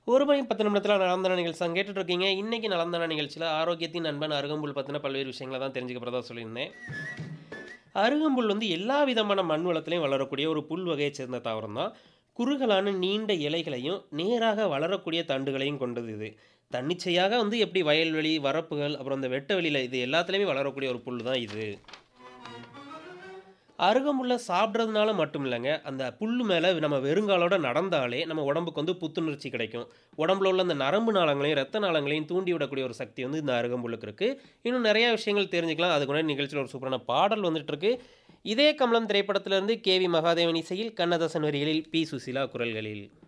ஒரு மணி பத்து நிமிடத்தில் நலந்தன நிகழ்ச்சி கேட்டுட்டு இருக்கீங்க இன்னைக்கு நலந்தன நிகழ்ச்சியில் ஆரோக்கியத்தின் நண்பன் அருகம்புல் பற்றின பல்வேறு விஷயங்களை தான் தெரிஞ்சுக்க போகிறதா சொல்லியிருந்தேன் அருகம்புல் வந்து எல்லா விதமான மண் வளத்திலையும் வளரக்கூடிய ஒரு புல் வகையைச் சேர்ந்த தாவரம் தான் குறுகலான நீண்ட இலைகளையும் நேராக வளரக்கூடிய தண்டுகளையும் கொண்டது இது தன்னிச்சையாக வந்து எப்படி வயல்வெளி வரப்புகள் அப்புறம் இந்த வெட்ட வெளியில் இது எல்லாத்துலேயுமே வளரக்கூடிய ஒரு புல் தான் இது அருகம்புல்லை சாப்பிட்றதுனால மட்டும் இல்லைங்க அந்த புல் மேலே நம்ம வெறுங்காலோட நடந்தாலே நம்ம உடம்புக்கு வந்து புத்துணர்ச்சி கிடைக்கும் உடம்புல உள்ள அந்த நரம்பு நாளங்களையும் ரத்த நாளங்களையும் தூண்டி விடக்கூடிய ஒரு சக்தி வந்து இந்த அருகம்புல்லுக்கு இருக்குது இன்னும் நிறையா விஷயங்கள் தெரிஞ்சுக்கலாம் அதுக்கு முன்னாடி நிகழ்ச்சியில் ஒரு சூப்பரான பாடல் வந்துட்டு இருக்கு இதே கமலம் திரைப்படத்திலிருந்து கே வி மகாதேவன் இசையில் கண்ணதாசன் வரிகளில் பி சுசிலா குரல்களில்